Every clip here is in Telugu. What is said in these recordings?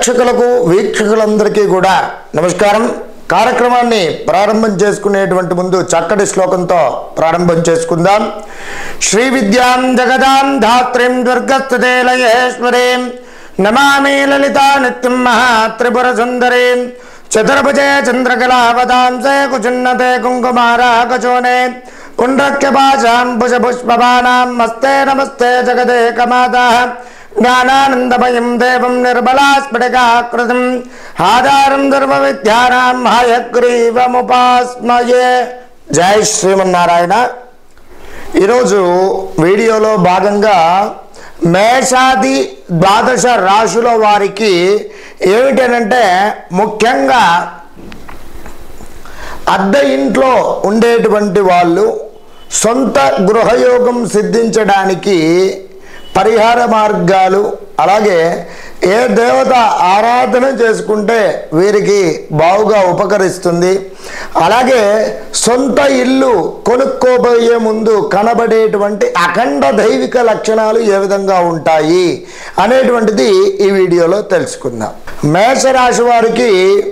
ప్రేక్షకులకు వీక్షకులందరికీ కూడా నమస్కారం కార్యక్రమాన్ని ప్రారంభం చేసుకునేటువంటి ముందు చక్కటి శ్లోకంతో ప్రారంభం చేసుకుందాం శ్రీ విద్యాం జగదాం ధాత్రిం దుర్గస్థతే లయేశ్వరీం నమామి లలితా నిత్యం మహా త్రిపుర సుందరీం చతుర్భుజే చంద్రకళావదాంసే కుచున్నతే కుంకుమారాకచోనే పుండ్రక్యపాశాం పుష్పబాణాం మస్తే నమస్తే జగదేకమాతా జ్ఞానానందమయం దేవం నిర్మలాస్ఫటికాకృతం ఆధారం సర్వ విద్యానాం హయగ్రీవముపాస్మయే జై శ్రీమన్నారాయణ ఈరోజు వీడియోలో భాగంగా మేషాది ద్వాదశ రాశుల వారికి ఏమిటనంటే ముఖ్యంగా అద్దె ఇంట్లో ఉండేటువంటి వాళ్ళు సొంత గృహయోగం సిద్ధించడానికి పరిహార మార్గాలు అలాగే ఏ దేవత ఆరాధన చేసుకుంటే వీరికి బావుగా ఉపకరిస్తుంది అలాగే సొంత ఇల్లు కొనుక్కోబోయే ముందు కనబడేటువంటి అఖండ దైవిక లక్షణాలు ఏ విధంగా ఉంటాయి అనేటువంటిది ఈ వీడియోలో తెలుసుకుందాం మేషరాశి వారికి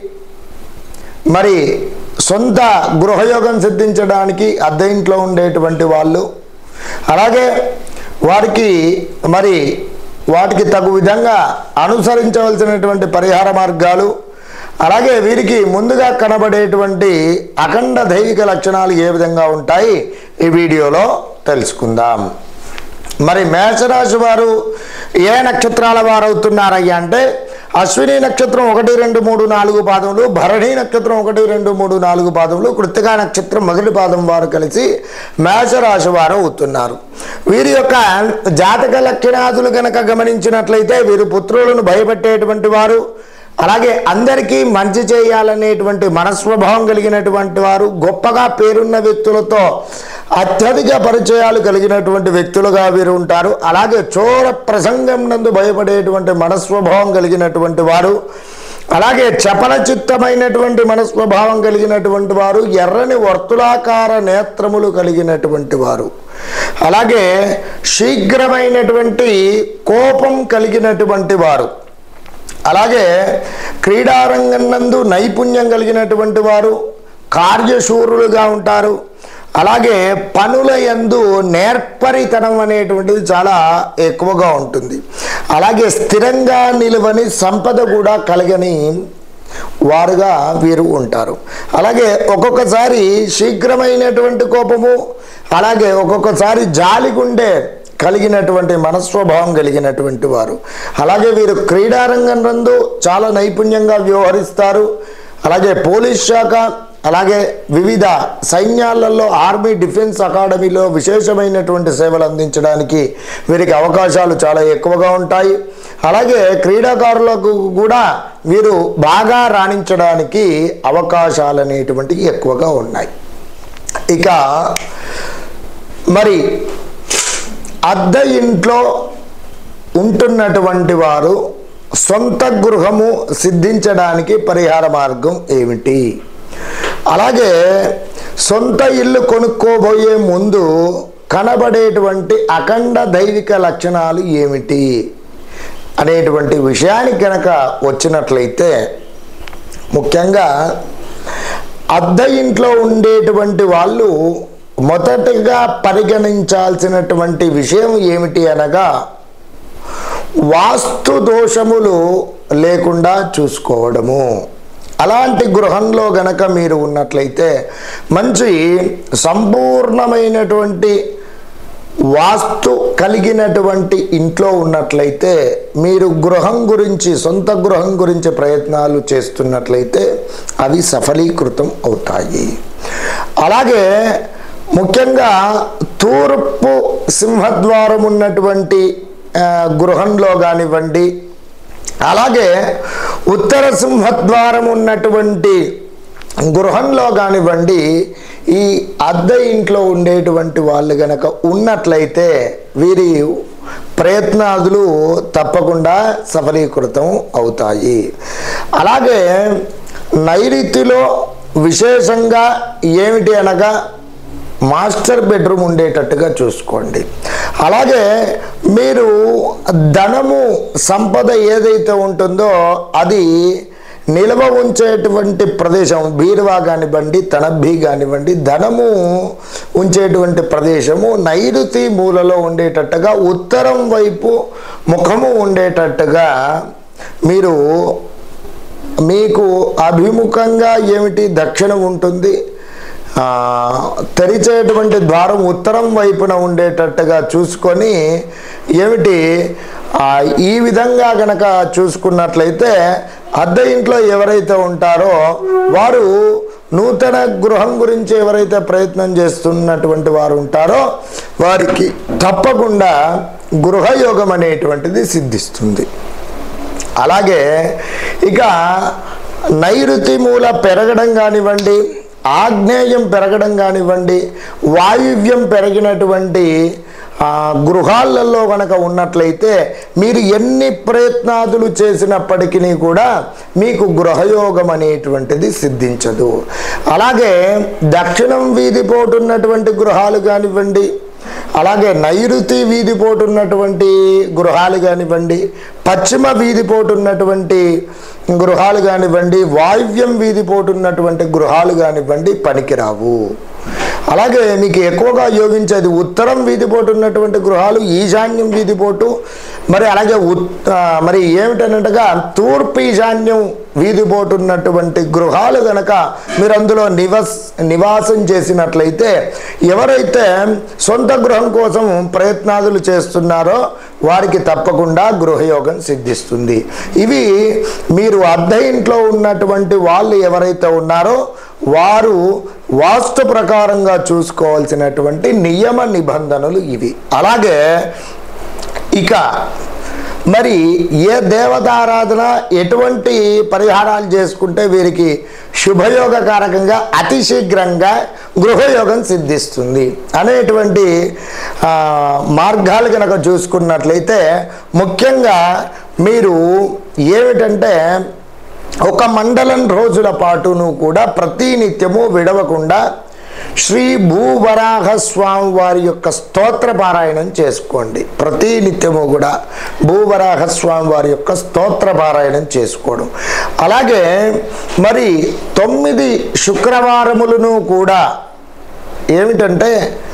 మరి సొంత గృహయోగం సిద్ధించడానికి అద్దె ఇంట్లో ఉండేటువంటి వాళ్ళు అలాగే వారికి మరి వాటికి తగు విధంగా అనుసరించవలసినటువంటి పరిహార మార్గాలు అలాగే వీరికి ముందుగా కనబడేటువంటి అఖండ దైవిక లక్షణాలు ఏ విధంగా ఉంటాయి ఈ వీడియోలో తెలుసుకుందాం మరి మేషరాశి వారు ఏ నక్షత్రాల వారు అవుతున్నారయ్యా అంటే అశ్విని నక్షత్రం ఒకటి రెండు మూడు నాలుగు పాదములు భరణి నక్షత్రం ఒకటి రెండు మూడు నాలుగు పాదములు కృతికా నక్షత్రం మొదటి పాదం వారు కలిసి మేషరాశి వారు అవుతున్నారు వీరి యొక్క జాతక లక్షణాదులు కనుక గమనించినట్లయితే వీరు పుత్రులను భయపెట్టేటువంటి వారు అలాగే అందరికీ మంచి చేయాలనేటువంటి మనస్వభావం కలిగినటువంటి వారు గొప్పగా పేరున్న వ్యక్తులతో అత్యధిక పరిచయాలు కలిగినటువంటి వ్యక్తులుగా వీరు ఉంటారు అలాగే చోర ప్రసంగం నందు భయపడేటువంటి మనస్వభావం కలిగినటువంటి వారు అలాగే చపల చిత్తమైనటువంటి మనస్వభావం కలిగినటువంటి వారు ఎర్రని వర్తులాకార నేత్రములు కలిగినటువంటి వారు అలాగే శీఘ్రమైనటువంటి కోపం కలిగినటువంటి వారు అలాగే క్రీడారంగం నందు నైపుణ్యం కలిగినటువంటి వారు కార్యశూరులుగా ఉంటారు అలాగే పనుల యందు నేర్పరితనం అనేటువంటిది చాలా ఎక్కువగా ఉంటుంది అలాగే స్థిరంగా నిలువని సంపద కూడా కలగని వారుగా వీరు ఉంటారు అలాగే ఒక్కొక్కసారి శీఘ్రమైనటువంటి కోపము అలాగే ఒక్కొక్కసారి జాలిగుండే కలిగినటువంటి మనస్వభావం కలిగినటువంటి వారు అలాగే వీరు క్రీడారంగం నందు చాలా నైపుణ్యంగా వ్యవహరిస్తారు అలాగే పోలీస్ శాఖ అలాగే వివిధ సైన్యాలలో ఆర్మీ డిఫెన్స్ అకాడమీలో విశేషమైనటువంటి సేవలు అందించడానికి వీరికి అవకాశాలు చాలా ఎక్కువగా ఉంటాయి అలాగే క్రీడాకారులకు కూడా వీరు బాగా రాణించడానికి అవకాశాలు అనేటువంటివి ఎక్కువగా ఉన్నాయి ఇక మరి అద్దె ఇంట్లో ఉంటున్నటువంటి వారు సొంత గృహము సిద్ధించడానికి పరిహార మార్గం ఏమిటి అలాగే సొంత ఇల్లు కొనుక్కోబోయే ముందు కనబడేటువంటి అఖండ దైవిక లక్షణాలు ఏమిటి అనేటువంటి విషయానికి కనుక వచ్చినట్లయితే ముఖ్యంగా అద్దె ఇంట్లో ఉండేటువంటి వాళ్ళు మొదటగా పరిగణించాల్సినటువంటి విషయం ఏమిటి అనగా వాస్తు దోషములు లేకుండా చూసుకోవడము అలాంటి గృహంలో గనక మీరు ఉన్నట్లయితే మంచి సంపూర్ణమైనటువంటి వాస్తు కలిగినటువంటి ఇంట్లో ఉన్నట్లయితే మీరు గృహం గురించి సొంత గృహం గురించి ప్రయత్నాలు చేస్తున్నట్లయితే అవి సఫలీకృతం అవుతాయి అలాగే ముఖ్యంగా తూర్పు సింహద్వారం ఉన్నటువంటి ఆ, గృహంలో కానివ్వండి అలాగే ఉత్తర సింహద్వారం ఉన్నటువంటి గృహంలో కానివ్వండి ఈ అద్దె ఇంట్లో ఉండేటువంటి వాళ్ళు గనక ఉన్నట్లయితే వీరి ప్రయత్నాదులు తప్పకుండా సఫలీకృతం అవుతాయి అలాగే నైరుతిలో విశేషంగా ఏమిటి అనగా మాస్టర్ బెడ్రూమ్ ఉండేటట్టుగా చూసుకోండి అలాగే మీరు ధనము సంపద ఏదైతే ఉంటుందో అది నిల్వ ఉంచేటువంటి ప్రదేశం బీరువా కానివ్వండి తనబ్బి కానివ్వండి ధనము ఉంచేటువంటి ప్రదేశము నైరుతి మూలలో ఉండేటట్టుగా ఉత్తరం వైపు ముఖము ఉండేటట్టుగా మీరు మీకు అభిముఖంగా ఏమిటి దక్షిణం ఉంటుంది ఆ, తెరిచేటువంటి ద్వారం ఉత్తరం వైపున ఉండేటట్టుగా చూసుకొని ఏమిటి ఆ, ఈ విధంగా గనక చూసుకున్నట్లయితే అద్దె ఇంట్లో ఎవరైతే ఉంటారో వారు నూతన గృహం గురించి ఎవరైతే ప్రయత్నం చేస్తున్నటువంటి వారు ఉంటారో వారికి తప్పకుండా గృహయోగం అనేటువంటిది సిద్ధిస్తుంది అలాగే ఇక నైరుతి మూల పెరగడం కానివ్వండి ఆగ్నేయం పెరగడం కానివ్వండి వాయువ్యం పెరిగినటువంటి ఆ, గృహాలలో కనుక ఉన్నట్లయితే మీరు ఎన్ని ప్రయత్నాదులు చేసినప్పటికీ కూడా మీకు గృహయోగం అనేటువంటిది సిద్ధించదు అలాగే దక్షిణం వీధి పోటున్నటువంటి గృహాలు కానివ్వండి అలాగే నైరుతి వీధి పోటు ఉన్నటువంటి గృహాలు కానివ్వండి పశ్చిమ వీధి పోటు ఉన్నటువంటి గృహాలు కానివ్వండి వాయువ్యం వీధి పోటు ఉన్నటువంటి గృహాలు కానివ్వండి పనికిరావు అలాగే మీకు ఎక్కువగా యోగించేది ఉత్తరం వీధిపోటు ఉన్నటువంటి గృహాలు ఈశాన్యం వీధిపోటు మరి అలాగే ఉత్ ఆ, మరి ఏమిటనగా తూర్పు ఈశాన్యం వీధిపోటు ఉన్నటువంటి గృహాలు గనక మీరు అందులో నివస్ నివాసం చేసినట్లయితే ఎవరైతే సొంత గృహం కోసం ప్రయత్నాదులు చేస్తున్నారో వారికి తప్పకుండా గృహయోగం సిద్ధిస్తుంది ఇవి మీరు అద్దె ఇంట్లో ఉన్నటువంటి వాళ్ళు ఎవరైతే ఉన్నారో వారు వాస్తు ప్రకారంగా చూసుకోవాల్సినటువంటి నియమ నిబంధనలు ఇవి అలాగే ఇక మరి ఏ దేవతారాధన ఎటువంటి పరిహారాలు చేసుకుంటే వీరికి శుభయోగకారకంగా అతి శీఘ్రంగా గృహయోగం సిద్ధిస్తుంది అనేటువంటి ఆ, మార్గాలు కనుక చూసుకున్నట్లయితే ముఖ్యంగా మీరు ఏమిటంటే ఒక మండలం రోజుల పాటును కూడా ప్రతినిత్యము విడవకుండా శ్రీ భూవరాహ స్వామి వారి యొక్క స్తోత్ర పారాయణం చేసుకోండి ప్రతినిత్యము కూడా భూవరాహ స్వామి వారి యొక్క స్తోత్ర పారాయణం చేసుకోవడం అలాగే మరి తొమ్మిది శుక్రవారములను కూడా ఏమిటంటే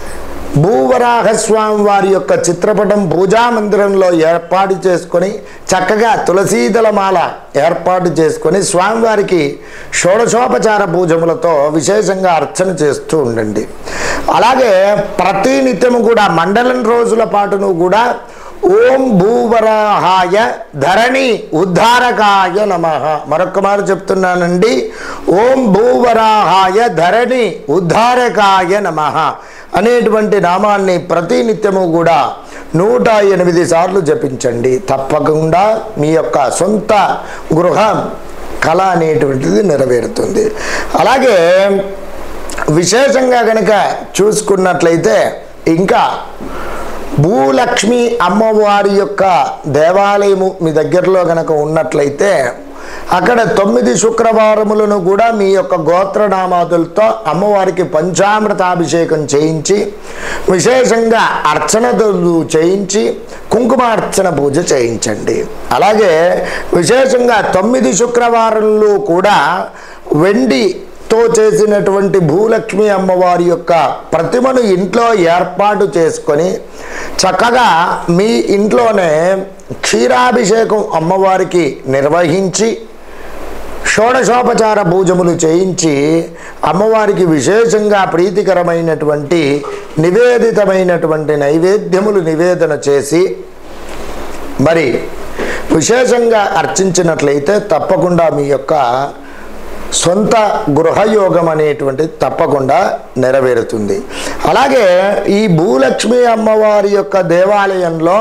భూవరాహస్వామి వారి యొక్క చిత్రపటం పూజా మందిరంలో ఏర్పాటు చేసుకొని చక్కగా తులసీదల మాల ఏర్పాటు చేసుకొని స్వామివారికి షోడశోపచార పూజములతో విశేషంగా అర్చన చేస్తూ ఉండండి అలాగే ప్రతి నిత్యము కూడా మండలం రోజుల పాటును కూడా ఓం భూవరాహాయ ధరణి ఉద్ధారకాయ నమ మరొక మారు చెప్తున్నానండి ఓం భూవరాహాయ ధరణి ఉద్ధారకాయ నమ అనేటువంటి నామాన్ని ప్రతినిత్యము కూడా నూట ఎనిమిది సార్లు జపించండి తప్పకుండా మీ యొక్క సొంత గృహం కళ అనేటువంటిది నెరవేరుతుంది అలాగే విశేషంగా కనుక చూసుకున్నట్లయితే ఇంకా భూలక్ష్మి అమ్మవారి యొక్క దేవాలయము మీ దగ్గరలో గనక ఉన్నట్లయితే అక్కడ తొమ్మిది శుక్రవారములను కూడా మీ యొక్క గోత్రనామాదులతో అమ్మవారికి పంచామృతాభిషేకం చేయించి విశేషంగా అర్చనలు చేయించి కుంకుమార్చన పూజ చేయించండి అలాగే విశేషంగా తొమ్మిది శుక్రవారంలో కూడా వెండి తో చేసినటువంటి భూలక్ష్మి అమ్మవారి యొక్క ప్రతిమను ఇంట్లో ఏర్పాటు చేసుకొని చక్కగా మీ ఇంట్లోనే క్షీరాభిషేకం అమ్మవారికి నిర్వహించి షోడశోపచార పూజములు చేయించి అమ్మవారికి విశేషంగా ప్రీతికరమైనటువంటి నివేదితమైనటువంటి నైవేద్యములు నివేదన చేసి మరి విశేషంగా అర్చించినట్లయితే తప్పకుండా మీ యొక్క సొంత గృహయోగం అనేటువంటిది తప్పకుండా నెరవేరుతుంది అలాగే ఈ భూలక్ష్మి అమ్మవారి యొక్క దేవాలయంలో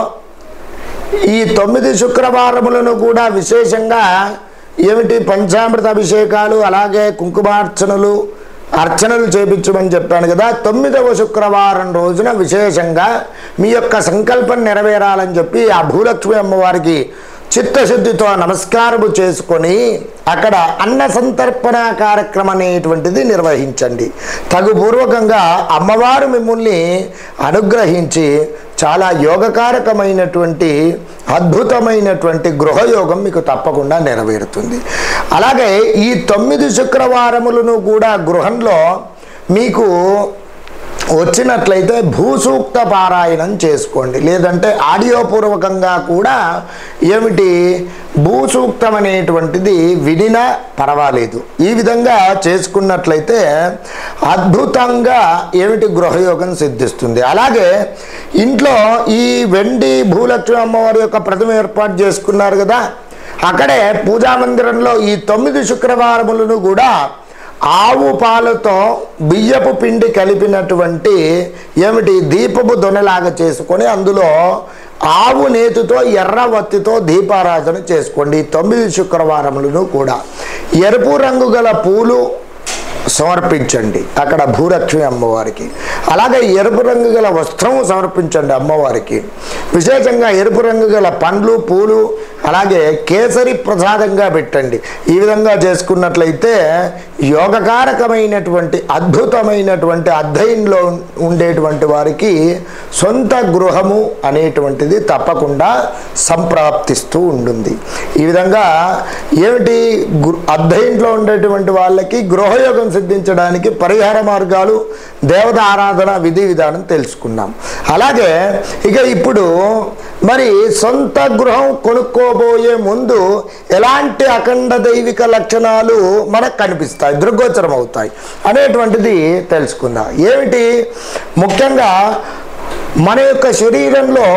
ఈ తొమ్మిది శుక్రవారములను కూడా విశేషంగా ఏమిటి పంచామృత అభిషేకాలు అలాగే కుంకుమార్చనలు అర్చనలు చేపించమని చెప్పాను కదా తొమ్మిదవ శుక్రవారం రోజున విశేషంగా మీ యొక్క సంకల్పం నెరవేరాలని చెప్పి ఆ భూలక్ష్మి అమ్మవారికి చిత్తశుద్ధితో నమస్కారము చేసుకొని అక్కడ అన్న సంతర్పణ కార్యక్రమం అనేటువంటిది నిర్వహించండి తగుపూర్వకంగా అమ్మవారు మిమ్మల్ని అనుగ్రహించి చాలా యోగకారకమైనటువంటి అద్భుతమైనటువంటి గృహయోగం మీకు తప్పకుండా నెరవేరుతుంది అలాగే ఈ తొమ్మిది శుక్రవారములను కూడా గృహంలో మీకు వచ్చినట్లయితే భూసూక్త పారాయణం చేసుకోండి లేదంటే ఆడియో పూర్వకంగా కూడా ఏమిటి భూసూక్తం అనేటువంటిది వినినా పర్వాలేదు ఈ విధంగా చేసుకున్నట్లయితే అద్భుతంగా ఏమిటి గృహయోగం సిద్ధిస్తుంది అలాగే ఇంట్లో ఈ వెండి భూలక్ష్మి అమ్మవారి యొక్క ప్రతిమ ఏర్పాటు చేసుకున్నారు కదా అక్కడే పూజా మందిరంలో ఈ తొమ్మిది శుక్రవారములను కూడా ఆవు పాలతో బియ్యపు పిండి కలిపినటువంటి ఏమిటి దీపపు దొనలాగా చేసుకొని అందులో ఆవు నేతితో ఎర్ర వత్తితో దీపారాధన చేసుకోండి ఈ తొమ్మిది శుక్రవారములను కూడా ఎరుపు రంగు గల పూలు సమర్పించండి అక్కడ భూలక్ష్మి అమ్మవారికి అలాగే ఎరుపు రంగు గల వస్త్రం సమర్పించండి అమ్మవారికి విశేషంగా ఎరుపు రంగు గల పండ్లు పూలు అలాగే కేసరి ప్రసాదంగా పెట్టండి ఈ విధంగా చేసుకున్నట్లయితే యోగకారకమైనటువంటి అద్భుతమైనటువంటి అధ్యయనంలో ఉండేటువంటి వారికి సొంత గృహము అనేటువంటిది తప్పకుండా సంప్రాప్తిస్తూ ఉంటుంది ఈ విధంగా ఏమిటి గృ- అధ్యయనంలో ఉండేటువంటి వాళ్ళకి గృహయోగం సిద్ధించడానికి పరిహార మార్గాలు దేవత ఆరాధన విధి విధానం తెలుసుకున్నాం అలాగే ఇక ఇప్పుడు మరి సొంత గృహం కొనుక్కోబోయే ముందు ఎలాంటి అఖండ దైవిక లక్షణాలు మనకు కనిపిస్తాయి దృగ్గోచరం అవుతాయి అనేటువంటిది తెలుసుకుందాం ఏమిటి ముఖ్యంగా మన యొక్క శరీరంలో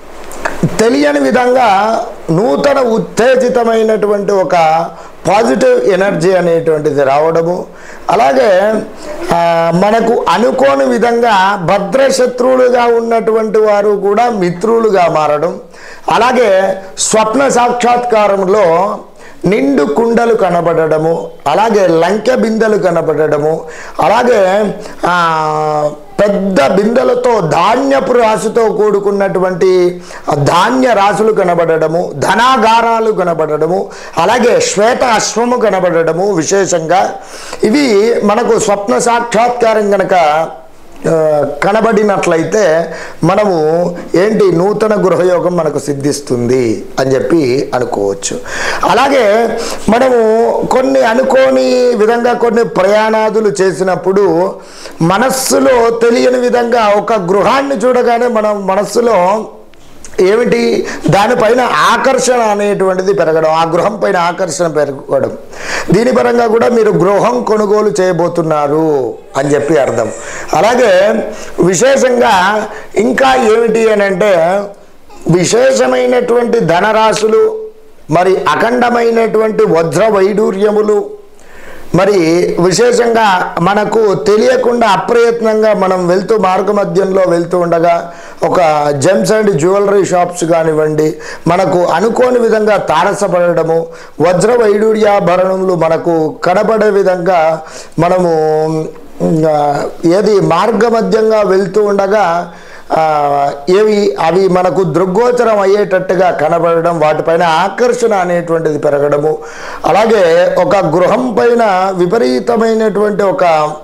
తెలియని విధంగా నూతన ఉత్తేజితమైనటువంటి ఒక పాజిటివ్ ఎనర్జీ అనేటువంటిది రావడము అలాగే ఆ, మనకు అనుకోని విధంగా భద్రశత్రువులుగా ఉన్నటువంటి వారు కూడా మిత్రులుగా మారడం అలాగే స్వప్న సాక్షాత్కారంలో నిండు కుండలు కనబడము అలాగే లంకె బిందెలు కనబడము అలాగే ఆ, పెద్ద బిందెలతో ధాన్యపు రాశితో కూడుకున్నటువంటి ఆ ధాన్య రాశులు కనబడము ధనాగారాలు కనబడము అలాగే శ్వేత అశ్వము కనబడము విశేషంగా ఇవి మనకు స్వప్న సాక్షాత్కారం కనుక ఆ, కనబడినట్లయితే మనము ఏంటి నూతన గృహయోగం మనకు సిద్ధిస్తుంది అని చెప్పి అనుకోవచ్చు అలాగే మనము కొన్ని అనుకోని విధంగా కొన్ని ప్రయాణాదులు చేసినప్పుడు మనస్సులో తెలియని విధంగా ఒక గృహాన్ని చూడగానే మనం మనస్సులో ఏమిటి దానిపైన ఆకర్షణ అనేటువంటిది పెరగడం ఆ గృహం పైన ఆకర్షణ పెరగడం దీని పరంగా కూడా మీరు గృహం కొనుగోలు చేయబోతున్నారు అని చెప్పి అర్థం అలాగే విశేషంగా ఇంకా ఏమిటి అని అంటే విశేషమైనటువంటి ధనరాశులు మరి అఖండమైనటువంటి వజ్ర వైడూర్యములు మరి విశేషంగా మనకు తెలియకుండా అప్రయత్నంగా మనం వెళ్తూ మార్గ మధ్యంలో వెళ్తూ ఉండగా ఒక జెమ్స్ అండ్ జ్యువెలరీ షాప్స్ కానివ్వండి మనకు అనుకోని విధంగా తారసపడము వజ్ర వైడూర్యాభరణములు మనకు కనబడే విధంగా మనము ఆ, ఏది మార్గమధ్యంగా వెళ్తూ ఉండగా ఆ, ఏవి అవి మనకు దృగ్గోచరం అయ్యేటట్టుగా కనబడడం వాటిపైన ఆకర్షణ అనేటువంటిది పెరగడము అలాగే ఒక గృహం పైన విపరీతమైనటువంటి ఒక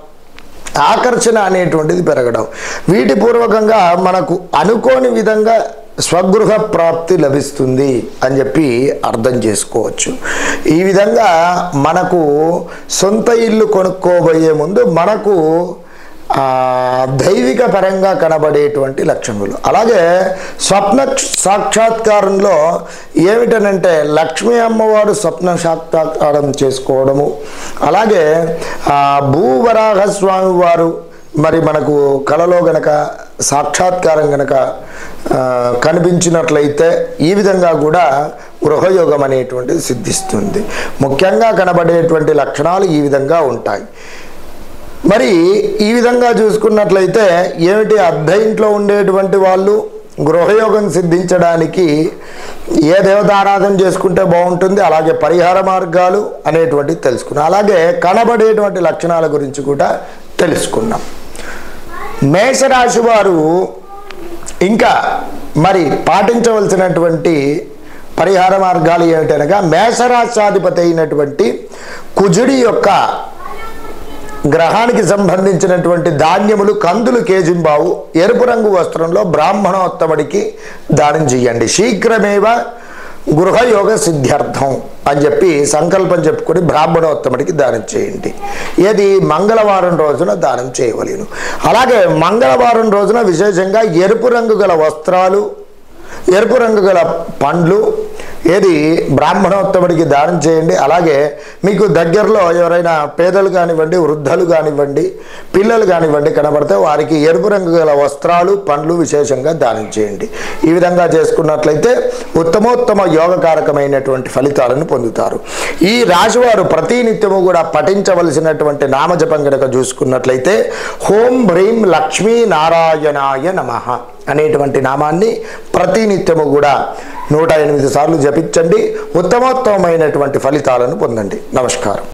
ఆకర్షణ అనేటువంటిది పెరగడం వీటి పూర్వకంగా మనకు అనుకోని విధంగా స్వగృహ ప్రాప్తి లభిస్తుంది అని చెప్పి అర్థం చేసుకోవచ్చు ఈ విధంగా మనకు సొంత ఇల్లు కొనుక్కోబోయే ముందు మనకు ఆ, దైవిక పరంగా కనబడేటువంటి లక్షణములు అలాగే స్వప్న సాక్షాత్కారంలో ఏమిటనంటే లక్ష్మీ అమ్మవారు స్వప్న సాక్షాత్కారం చేసుకోవడము అలాగే ఆ, భూవరాహ స్వామి వారు మరి మనకు కలలో గనక సాక్షాత్కారం గనక ఆ, కనిపించినట్లయితే ఈ విధంగా కూడా గృహయోగం అనేటువంటిది సిద్ధిస్తుంది ముఖ్యంగా కనబడేటువంటి లక్షణాలు ఈ విధంగా ఉంటాయి మరి ఈ విధంగా చూసుకున్నట్లయితే ఏమిటి అర్ధ ఇంట్లో ఉండేటువంటి వాళ్ళు గృహయోగం సిద్ధించడానికి ఏ దేవత ఆరాధన చేసుకుంటే బాగుంటుంది అలాగే పరిహార మార్గాలు అనేటువంటివి తెలుసుకున్నాం అలాగే కనబడేటువంటి లక్షణాల గురించి కూడా తెలుసుకున్నాం మేషరాశి వారు ఇంకా మరి పాటించవలసినటువంటి పరిహార మార్గాలు ఏమిటనగా మేషరాశాధిపతి అయినటువంటి కుజుడి యొక్క గ్రహానికి సంబంధించినటువంటి ధాన్యములు కందులు కేజింబావు ఎరుపు రంగు వస్త్రంలో బ్రాహ్మణోత్తముడికి దానం చేయండి శీఘ్రమేవ గృహయోగ సిద్ధ్యర్థం అని చెప్పి సంకల్పం చెప్పుకొని బ్రాహ్మణోత్తముడికి దానం చేయండి ఏది మంగళవారం రోజున దానం చేయవలేను అలాగే మంగళవారం రోజున విశేషంగా ఎరుపు రంగు గల వస్త్రాలు ఎరుపు రంగు గల పండ్లు ఏది బ్రాహ్మణోత్తముడికి దానం చేయండి అలాగే మీకు దగ్గరలో ఎవరైనా పేదలు కానివ్వండి వృద్ధులు కానివ్వండి పిల్లలు కానివ్వండి కనబడితే వారికి ఎరుపు రంగు గల వస్త్రాలు పండ్లు విశేషంగా దానం చేయండి ఈ విధంగా చేసుకున్నట్లయితే ఉత్తమోత్తమ యోగకారకమైనటువంటి ఫలితాలను పొందుతారు ఈ రాశివారు ప్రతినిత్యము కూడా పఠించవలసినటువంటి నామజపం కనుక చూసుకున్నట్లయితే హోం హ్రీం లక్ష్మీ నారాయణాయ నమః అనేటువంటి నామాన్ని ప్రతినిత్యము కూడా నూట ఎనిమిది సార్లు జపించండి ఉత్తమోత్తమైనటువంటి ఫలితాలను పొందండి నమస్కారం